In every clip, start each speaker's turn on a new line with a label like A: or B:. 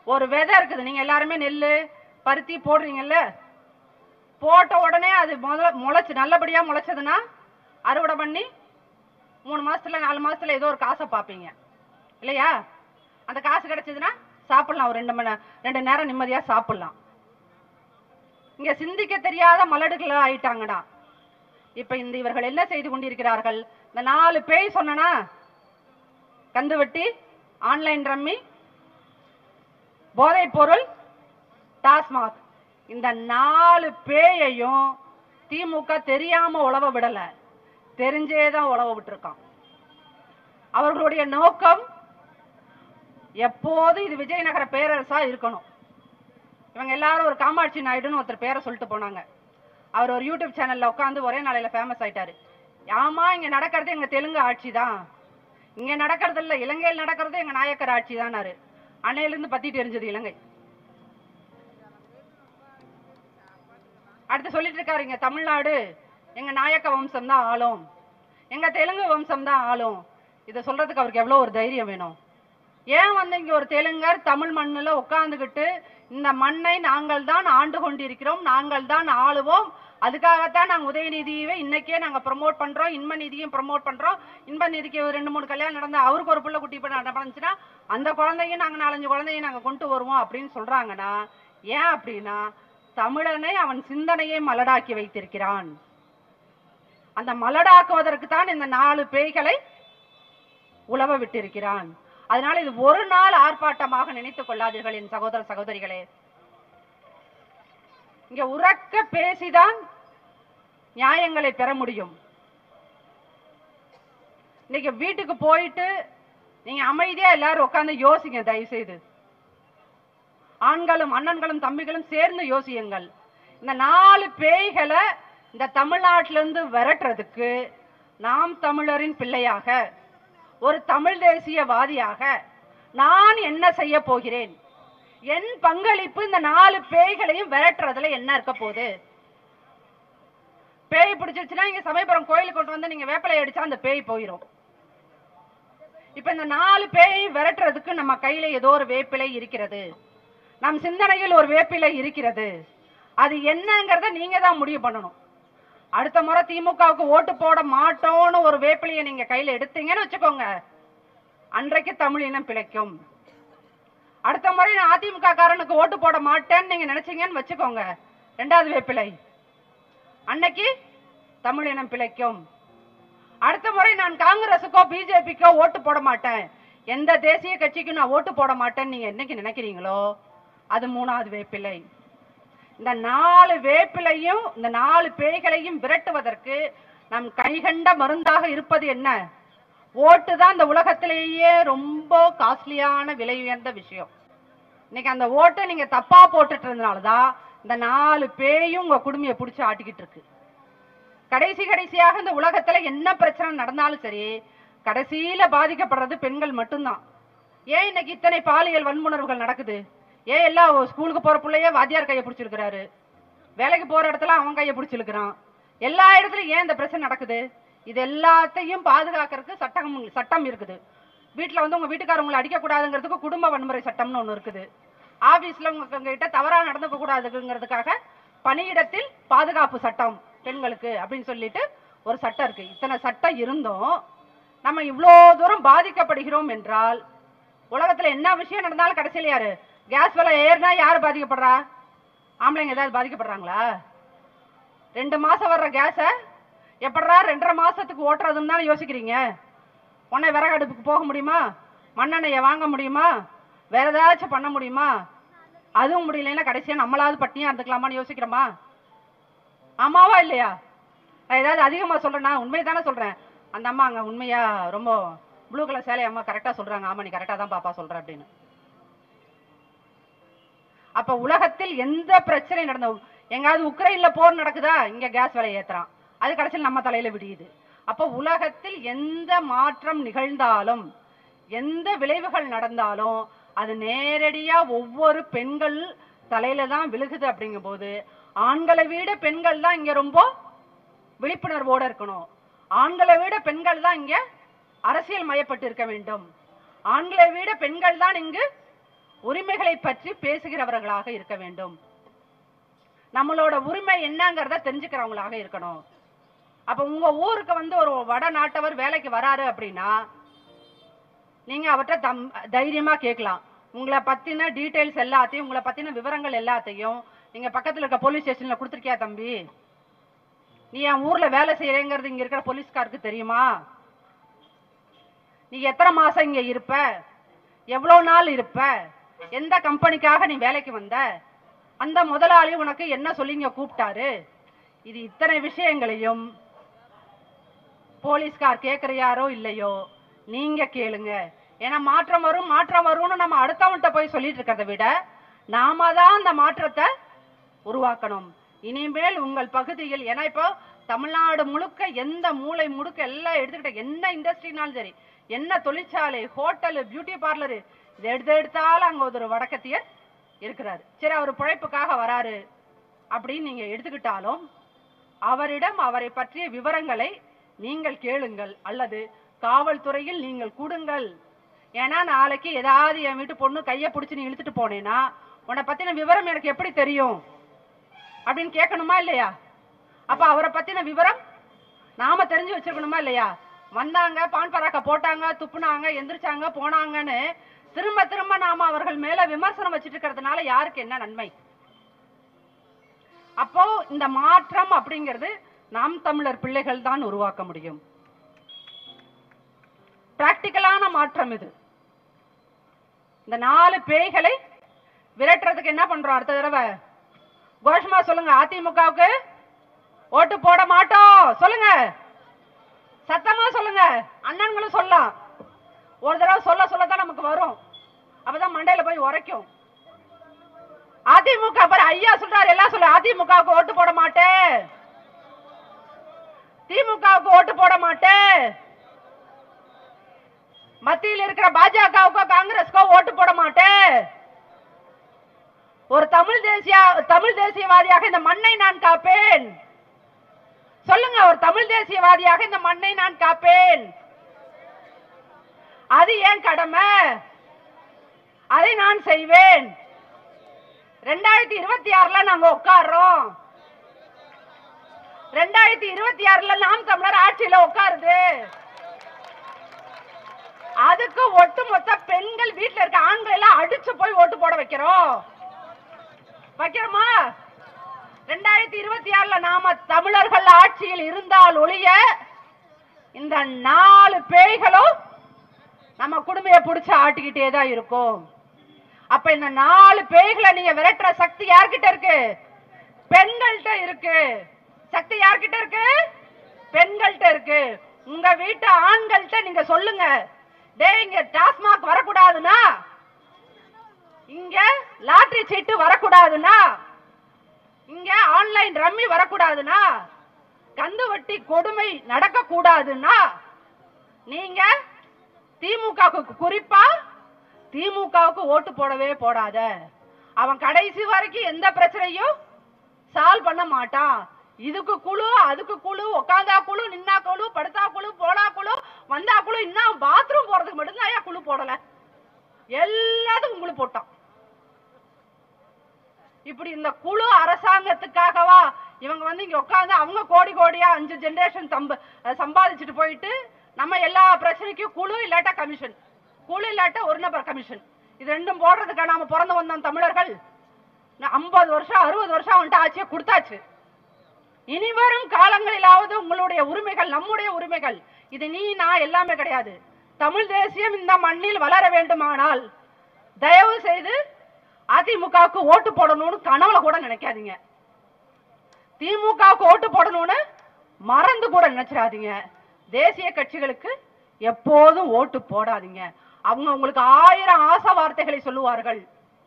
A: ஒரு விதை இருக்குது நீங்க எல்லாருமே நெல்லு பருத்தி போடுறீங்கல்ல போட்ட உடனே அது முதல்ல முளைச்சு நல்லபடியா முளைச்சதுன்னா அறுவடை பண்ணி மூணு மாசத்துல நாலு மாசத்துல ஏதோ ஒரு காசை பார்ப்பீங்க இல்லையா அந்த காசு கிடைச்சதுன்னா சாப்பிடலாம் ஒரு ரெண்டு மணி நே- ரெண்டு நேரம் நிம்மதியா சாப்பிடலாம் இங்க சிந்திக்க தெரியாத மலடுகள் ஆயிட்டாங்கடா இப்ப இந்த இவர்கள் என்ன செய்து கொண்டிருக்கிறார்கள் இந்த நாலு பேய் சொன்னனா கந்து வெட்டி ஆன்லைன் ரம்மி போதைப் பொருள் டாஸ்மாக் இந்த நாலு பேயையும் திமுக தெரியாம உழவ விடல தெரிஞ்சேதான் உழவ விட்டுருக்கான் அவர்களுடைய நோக்கம் எப்போதும் இது விஜயநகர பேரரசா இருக்கணும் இவங்க எல்லாரும் ஒரு காமாட்சி நாயுடுன்னு ஒருத்தர் பேரை சொல்லிட்டு போனாங்க அவர் ஒரு யூடியூப் சேனல்ல உட்காந்து ஒரே நாளையில ஃபேமஸ் ஆயிட்டாரு ஆமா இங்க நடக்கிறது எங்க தெலுங்கு ஆட்சி தான் இங்க நடக்கிறது இல்ல இலங்கையில் நடக்கிறது எங்க நாயக்கர் ஆட்சி தானாரு அன்னையில இருந்து பத்திட்டு எரிஞ்சது இலங்கை அடுத்து சொல்லிட்டு இருக்காரு இங்க தமிழ்நாடு எங்க நாயக்க வம்சம் தான் ஆளும் எங்க தெலுங்கு வம்சம் தான் ஆளும் இதை சொல்றதுக்கு அவருக்கு எவ்வளவு ஒரு தைரியம் வேணும் ஏன் வந்து இங்க ஒரு தெலுங்கர் தமிழ் மண்ணுல உட்கார்ந்துகிட்டு இந்த மண்ணை நாங்கள் தான் ஆண்டு கொண்டிருக்கிறோம் நாங்கள் தான் ஆளுவோம் அதுக்காகத்தான் நாங்க உதயநிதியவே இன்னைக்கே நாங்க ப்ரமோட் பண்றோம் இன்ப நிதியும் ப்ரமோட் பண்றோம் இன்ப நிதிக்கு ஒரு ரெண்டு மூணு கல்யாணம் நடந்தா அவருக்கு ஒரு புள்ள குட்டி இப்ப நடந்துச்சுன்னா அந்த குழந்தையும் நாங்க நாலஞ்சு குழந்தையும் நாங்க கொண்டு வருவோம் அப்படின்னு சொல்றாங்கன்னா ஏன் அப்படின்னா தமிழனை அவன் சிந்தனையை மலடாக்கி வைத்திருக்கிறான் அந்த மலடாக்குவதற்கு தான் இந்த நாலு பேய்களை உழவ விட்டிருக்கிறான் அதனால இது ஒரு நாள் ஆர்ப்பாட்டமாக நினைத்துக் கொள்ளாதீர்கள் என் சகோதர சகோதரிகளே இங்க உறக்க பேசிதான் நியாயங்களை பெற முடியும் இன்னைக்கு வீட்டுக்கு போயிட்டு நீங்க அமைதியா எல்லாரும் உட்கார்ந்து யோசிங்க தயவு செய்து ஆண்களும் அண்ணன்களும் தம்பிகளும் சேர்ந்து யோசியுங்கள் இந்த நாலு பேய்களை இந்த தமிழ்நாட்டில இருந்து விரட்டுறதுக்கு நாம் தமிழரின் பிள்ளையாக ஒரு தமிழ் தேசியவாதியாக நான் என்ன செய்ய போகிறேன் என் பங்களிப்பு இந்த நாலு பேய்களையும் விரட்டுறதுல என்ன இருக்க போகுது பேய் பிடிச்சிருச்சுன்னா இங்க சமயபுரம் கோயிலுக்கு கொண்டு வந்து நீங்க வேப்பிலை அடிச்சா அந்த பேய் போயிடும் இப்ப இந்த நாலு பேயை விரட்டுறதுக்கு நம்ம கையில ஏதோ ஒரு வேப்பிலை இருக்கிறது நம் சிந்தனையில் ஒரு வேப்பிலை இருக்கிறது அது என்னங்கறத நீங்க தான் முடிவு பண்ணணும் அடுத்த முறை திமுகவுக்கு ஓட்டு போட மாட்டோம்னு ஒரு வேப்பிலையை நீங்க கையில எடுத்தீங்கன்னு வச்சுக்கோங்க அன்றைக்கு தமிழ் இனம் பிழைக்கும் அடுத்த முறை நான் அதிமுக காரனுக்கு ஓட்டு போட மாட்டேன்னு நீங்க நினைச்சீங்கன்னு வச்சுக்கோங்க ரெண்டாவது வேப்பிலை அன்னைக்கு தமிழ் இனம் பிழைக்கும் அடுத்த முறை நான் காங்கிரஸுக்கோ பிஜேபிக்கோ ஓட்டு போட மாட்டேன் எந்த தேசிய கட்சிக்கும் நான் ஓட்டு போட மாட்டேன்னு நீங்க என்னைக்கு நினைக்கிறீங்களோ அது மூணாவது வேப்பிலை இந்த நாலு வேப்பிலையும் இந்த நாலு பேய்களையும் விரட்டுவதற்கு நம் கைகண்ட மருந்தாக இருப்பது என்ன ஓட்டு தான் இந்த உலகத்திலேயே ரொம்ப காஸ்ட்லியான விலை உயர்ந்த விஷயம் இன்னைக்கு அந்த ஓட்டை நீங்க தப்பா போட்டுட்டு இருந்தனால தான் இந்த நாலு பேயும் உங்க குடுமையை பிடிச்சி ஆட்டிக்கிட்டு இருக்கு கடைசி கடைசியாக இந்த உலகத்துல என்ன பிரச்சனை நடந்தாலும் சரி கடைசியில பாதிக்கப்படுறது பெண்கள் மட்டும்தான் ஏன் இன்னைக்கு இத்தனை பாலியல் வன்முணர்வுகள் நடக்குது ஏன் எல்லா ஸ்கூலுக்கு போற பிள்ளையே வாத்தியார் கையை பிடிச்சிருக்கிறாரு வேலைக்கு போற இடத்துல அவன் கையை பிடிச்சிருக்கிறான் எல்லா இடத்துலயும் ஏன் இந்த பிரச்சனை நடக்குது இது எல்லாத்தையும் பாதுகாக்கிறதுக்கு சட்டம் சட்டம் இருக்குது வீட்டுல வந்து உங்க வீட்டுக்காரவங்களை அடிக்க கூடாதுங்கிறதுக்கு குடும்ப வன்முறை சட்டம்னு ஒண்ணு இருக்குது ஆபீஸ்ல உங்க கிட்ட தவறா நடந்துக்க கூடாதுங்கிறதுக்காக பணியிடத்தில் பாதுகாப்பு சட்டம் பெண்களுக்கு அப்படின்னு சொல்லிட்டு ஒரு சட்டம் இருக்கு இத்தனை சட்டம் இருந்தும் நம்ம இவ்வளோ தூரம் பாதிக்கப்படுகிறோம் என்றால் உலகத்துல என்ன விஷயம் நடந்தாலும் கடைசியில யாரு கேஸ் விலை ஏறினா யாரு பாதிக்கப்படுறா ஆம்பளைங்க ஏதாவது பாதிக்கப்படுறாங்களா ரெண்டு மாசம் வர்ற கேஸ எப்படா ரெண்டரை மாசத்துக்கு ஓட்டுறதுன்னு தானே யோசிக்கிறீங்க உடனே விறகு அடுப்புக்கு போக முடியுமா மண்ணெண்ணெயை வாங்க முடியுமா வேற ஏதாச்சும் பண்ண முடியுமா அதுவும் முடியலைன்னா கடைசியா நம்மளாவது பட்டினியா இருந்துக்கலாமான்னு யோசிக்கிறோமா ஆமாவா இல்லையா நான் ஏதாவது அதிகமா சொல்றேன்னா உண்மையை தானே சொல்றேன் அந்த அம்மா அங்க உண்மையா ரொம்ப ப்ளூ கலர் சேலை அம்மா கரெக்டா சொல்றாங்க ஆமா நீ கரெக்டா தான் பாப்பா சொல்ற அப்படின்னு அப்ப உலகத்தில் எந்த பிரச்சனை நடந்த எங்காவது உக்ரைன்ல போர் நடக்குதா இங்க கேஸ் விலை ஏத்துறான் அது கடைசியில் நம்ம தலையில விடியுது அப்ப உலகத்தில் எந்த மாற்றம் நிகழ்ந்தாலும் எந்த விளைவுகள் நடந்தாலும் அது நேரடியா ஒவ்வொரு பெண்கள் தலையில தான் விழுகுது அப்படிங்கும்போது ஆண்களை விட பெண்கள் தான் இங்க ரொம்ப விழிப்புணர்வோட இருக்கணும் ஆண்களை விட பெண்கள் தான் இங்க அரசியல் மயப்பட்டு இருக்க வேண்டும் ஆண்களை விட பெண்கள் தான் இங்கு உரிமைகளை பற்றி பேசுகிறவர்களாக இருக்க வேண்டும் நம்மளோட உரிமை என்னங்கிறத தெரிஞ்சுக்கிறவங்களாக இருக்கணும் அப்ப உங்க ஊருக்கு வந்து ஒரு வடநாட்டவர் வேலைக்கு வராரு அப்படின்னா நீங்க அவர்கிட்ட தம் தைரியமா கேட்கலாம் உங்களை பத்தின டீடைல்ஸ் எல்லாத்தையும் உங்களை பத்தின விவரங்கள் எல்லாத்தையும் நீங்க பக்கத்துல இருக்க போலீஸ் ஸ்டேஷன்ல கொடுத்துருக்கியா தம்பி நீ என் ஊர்ல வேலை செய்யறேங்கிறது இங்க இருக்கிற போலீஸ்காருக்கு தெரியுமா நீ எத்தனை மாசம் இங்க இருப்ப எவ்வளவு நாள் இருப்ப எந்த கம்பெனிக்காக நீ வேலைக்கு வந்த அந்த முதலாளி உனக்கு என்ன சொல்லி இங்க கூப்பிட்டாரு இது இத்தனை விஷயங்களையும் போலீஸ்கார் கேட்கறியாரோ இல்லையோ நீங்க கேளுங்க ஏன்னா மாற்றம் வரும் மாற்றம் வரும்னு நம்ம அடுத்தவன்கிட்ட போய் சொல்லிட்டு இருக்கிறத விட நாம தான் அந்த மாற்றத்தை உருவாக்கணும் இனிமேல் உங்கள் பகுதியில் ஏன்னா இப்போ தமிழ்நாடு முழுக்க எந்த மூளை முழுக்க எல்லாம் எடுத்துக்கிட்ட என்ன இண்டஸ்ட்ரினாலும் சரி என்ன தொழிற்சாலை ஹோட்டலு பியூட்டி பார்லரு இது எடுத்து எடுத்தாலும் அங்க ஒரு வடக்கத்தியர் இருக்கிறாரு சரி அவர் பிழைப்புக்காக வராரு அப்படின்னு நீங்க எடுத்துக்கிட்டாலும் அவரிடம் அவரை பற்றிய விவரங்களை நீங்கள் கேளுங்கள் அல்லது காவல்துறையில் நீங்கள் கூடுங்கள் ஏன்னா நாளைக்கு ஏதாவது என் வீட்டு பொண்ணு கையை பிடிச்சி நீ இழுத்துட்டு போனேன்னா உன்னை பத்தின விவரம் எனக்கு எப்படி தெரியும் அப்படின்னு கேட்கணுமா இல்லையா அப்ப அவரை பத்தின விவரம் நாம தெரிஞ்சு வச்சிருக்கணுமா இல்லையா வந்தாங்க பான் பராக்க போட்டாங்க துப்புனாங்க எந்திரிச்சாங்க போனாங்கன்னு திரும்ப திரும்ப நாம அவர்கள் மேல விமர்சனம் வச்சிட்டு இருக்கிறதுனால யாருக்கு என்ன நன்மை அப்போ இந்த மாற்றம் அப்படிங்கிறது நாம் தமிழர் பிள்ளைகள் தான் உருவாக்க முடியும் பிராக்டிக்கலான மாற்றம் இது இந்த நாலு பேய்களை விரட்டுறதுக்கு என்ன பண்றோம் அடுத்த தடவை கோஷமா சொல்லுங்க அதிமுகவுக்கு ஓட்டு போட மாட்டோம் சொல்லுங்க சத்தமா சொல்லுங்க அண்ணன்களும் சொல்லலாம் ஒரு தடவை சொல்ல சொல்லதான் நமக்கு வரும் அப்பதான் மண்டையில போய் உரைக்கும் அதிமுக பாரு ஐயா சொல்றாரு எல்லாம் சொல்லு அதிமுகவுக்கு ஓட்டு போட மாட்டேன் திமுகவுக்கு ஓட்டு போட மாட்டேன் மத்தியில் இருக்கிற பாஜகவுக்கோ காங்கிரஸ்க்கோ ஓட்டு போட மாட்டேன் ஒரு தமிழ் தேசிய தமிழ் தேசியவாதியாக இந்த மண்ணை நான் காப்பேன் சொல்லுங்க ஒரு தமிழ் தேசியவாதியாக இந்த மண்ணை நான் காப்பேன் அது ஏன் கடமை அதை நான் செய்வேன் ரெண்டாயிரத்தி இருபத்தி ஆறுல நாங்க உட்கார்றோம் ரெண்டாயிரத்தி இருபத்தி ஆறுல நாம் தமிழர் ஆட்சியில உட்காருது அதுக்கு ஒட்டுமொத்த பெண்கள் வீட்டுல இருக்க ஆண்கள் எல்லாம் அடிச்சு போய் ஓட்டு போட வைக்கிறோம் வைக்கிறோமா ரெண்டாயிரத்தி இருபத்தி ஆறுல நாம தமிழர்கள் ஆட்சியில் இருந்தால் ஒழிய இந்த நாலு பேய்களும் நம்ம குடுமையை பிடிச்சு ஆட்டிக்கிட்டே தான் இருக்கும் அப்ப இந்த நாலு பேய்களை நீங்க விரட்டுற சக்தி யார்கிட்ட இருக்கு பெண்கள்கிட்ட இருக்கு சக்தி யார்கிட்ட இருக்கு பெண்கள்கிட்ட இருக்கு உங்க வீட்டு ஆண்கள்கிட்ட நீங்க சொல்லுங்க டேய் இங்க டாஸ்மாக் வரக்கூடாதுன்னா இங்க லாட்டரி சீட்டு வரக்கூடாதுன்னா இங்க ஆன்லைன் ரம்மி வரக்கூடாதுன்னா கந்து வட்டி கொடுமை நடக்க கூடாதுன்னா நீங்க திமுகவுக்கு குறிப்பா திமுகவுக்கு ஓட்டு போடவே போடாத அவன் கடைசி வரைக்கும் எந்த பிரச்சனையும் சால்வ் பண்ண மாட்டான் இதுக்கு குழு அதுக்கு குழு உட்காந்தா குழு நின்னா குழு படுத்தா குழு போடா குழு வந்தா குழு இன்னும் பாத்ரூம் போறதுக்கு மட்டும்தான் ஏன் குழு போடல எல்லாத்துக்கும் குழு போட்டான் இப்படி இந்த குழு அரசாங்கத்துக்காகவா இவங்க வந்து இங்க உட்கார்ந்து அவங்க கோடி கோடியா அஞ்சு ஜெனரேஷன் சம்ப சம்பாதிச்சுட்டு போயிட்டு நம்ம எல்லா பிரச்சனைக்கும் குழு இல்லாட்டா கமிஷன் குழு இல்லாட்டா ஒரு நபர் கமிஷன் இது ரெண்டும் போடுறதுக்கா நாம பிறந்து வந்தோம் தமிழர்கள் ஐம்பது வருஷம் அறுபது வருஷம் அவன்கிட்ட ஆட்சியை கொடுத்தாச்சு இனி வரும் காலங்களிலாவது உங்களுடைய உரிமைகள் நம்முடைய உரிமைகள் இது நீ நான் எல்லாமே கிடையாது தமிழ் தேசியம் இந்த மண்ணில் வளர வேண்டுமானால் தயவு செய்து அதிமுகவுக்கு ஓட்டு போடணும்னு கனவுல கூட நினைக்காதீங்க திமுகவுக்கு ஓட்டு போடணும்னு மறந்து கூட நினைச்சிடாதீங்க தேசிய கட்சிகளுக்கு எப்போதும் ஓட்டு போடாதீங்க அவங்க உங்களுக்கு ஆயிரம் ஆசை வார்த்தைகளை சொல்லுவார்கள்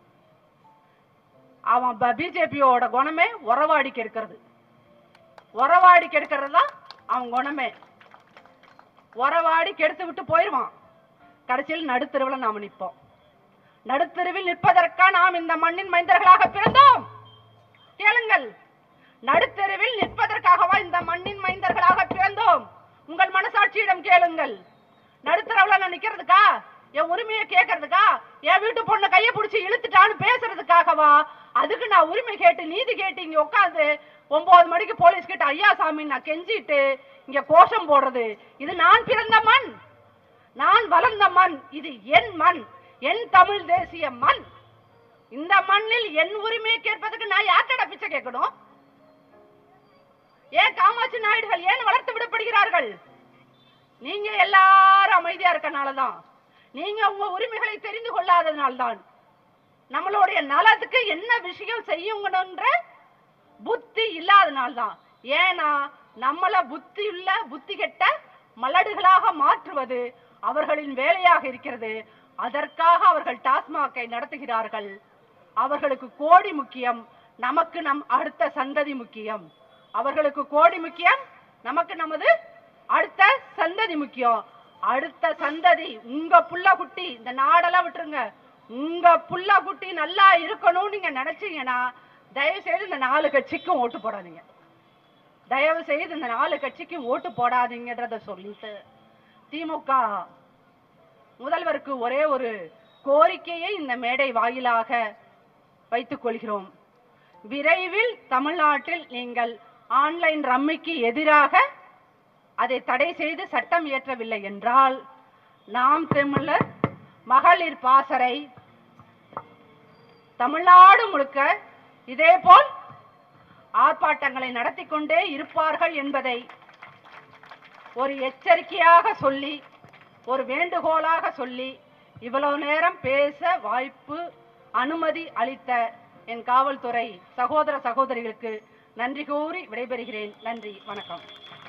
A: அவன் பிஜேபியோட குணமே உறவாடி கெடுக்கிறது உறவாடி கெடுக்கிறது தான் அவன் குணமே உறவாடி கெடுத்து விட்டு போயிடுவான் கடைசியில் நடுத்தருவில் நாம நிற்போம் நடுத்தருவில் நிற்பதற்கா நாம் இந்த மண்ணின் மைந்தர்களாக பிறந்தோம் கேளுங்கள் நடுத்தருவில் நிற்பதற்காகவா இந்த மண்ணின் மைந்தர்களாக பிறந்தோம் உங்கள் மனசாட்சியிடம் கேளுங்கள் நடுத்தரவுல நான் நிக்கிறதுக்கா என் உரிமையை கேட்கறதுக்கா என் என் வீட்டு பொண்ணை கையை பிடிச்சி இழுத்துட்டான்னு பேசுறதுக்காகவா அதுக்கு நான் உரிமை கேட்டு நீதி கேட்டு இங்க உட்காந்து ஒன்பது மணிக்கு போலீஸ் கிட்ட ஐயா சாமி நான் கெஞ்சிட்டு இங்க கோஷம் போடுறது இது நான் பிறந்த மண் நான் வளர்ந்த மண் இது என் மண் என் தமிழ் தேசிய மண் இந்த மண்ணில் என் உரிமையை கேட்பதற்கு நான் யார்கிட்ட பிச்சை கேட்கணும் ஏன் காமாட்சி நாயுடுகள் ஏன் வளர்த்து விடப்படுகிறார்கள் நீங்க எல்லாரும் அமைதியா இருக்கனாலதான் நீங்க உங்க உரிமைகளை தெரிந்து கொள்ளாததுனால்தான் நம்மளுடைய நலத்துக்கு என்ன விஷயம் செய்யுங்கன்ற புத்தி இல்லாதனால்தான் ஏன்னா நம்மள புத்தி உள்ள புத்தி கெட்ட மலடுகளாக மாற்றுவது அவர்களின் வேலையாக இருக்கிறது அதற்காக அவர்கள் டாஸ்மாகை நடத்துகிறார்கள் அவர்களுக்கு கோடி முக்கியம் நமக்கு நம் அடுத்த சந்ததி முக்கியம் அவர்களுக்கு கோடி முக்கியம் நமக்கு நமது அடுத்த சந்ததி முக்கியம் அடுத்த சந்ததி உங்க புள்ள குட்டி இந்த நாடெல்லாம் விட்டுருங்க உங்க புள்ள குட்டி நல்லா இருக்கணும்னு நீங்க நினைச்சீங்கன்னா தயவு செய்து இந்த நாலு கட்சிக்கும் ஓட்டு போடாதீங்க தயவு செய்து இந்த நாலு கட்சிக்கும் ஓட்டு போடாதீங்கன்றத சொல்லிட்டு திமுக முதல்வருக்கு ஒரே ஒரு கோரிக்கையை இந்த மேடை வாயிலாக வைத்துக் கொள்கிறோம் விரைவில் தமிழ்நாட்டில் நீங்கள் ஆன்லைன் ரம்மிக்கு எதிராக அதை தடை செய்து சட்டம் இயற்றவில்லை என்றால் நாம் தமிழர் மகளிர் பாசறை தமிழ்நாடு முழுக்க இதேபோல் ஆர்ப்பாட்டங்களை நடத்தி கொண்டே இருப்பார்கள் என்பதை ஒரு எச்சரிக்கையாக சொல்லி ஒரு வேண்டுகோளாக சொல்லி இவ்வளவு நேரம் பேச வாய்ப்பு அனுமதி அளித்த என் காவல்துறை சகோதர சகோதரிகளுக்கு நன்றி கூறி விடைபெறுகிறேன் நன்றி வணக்கம்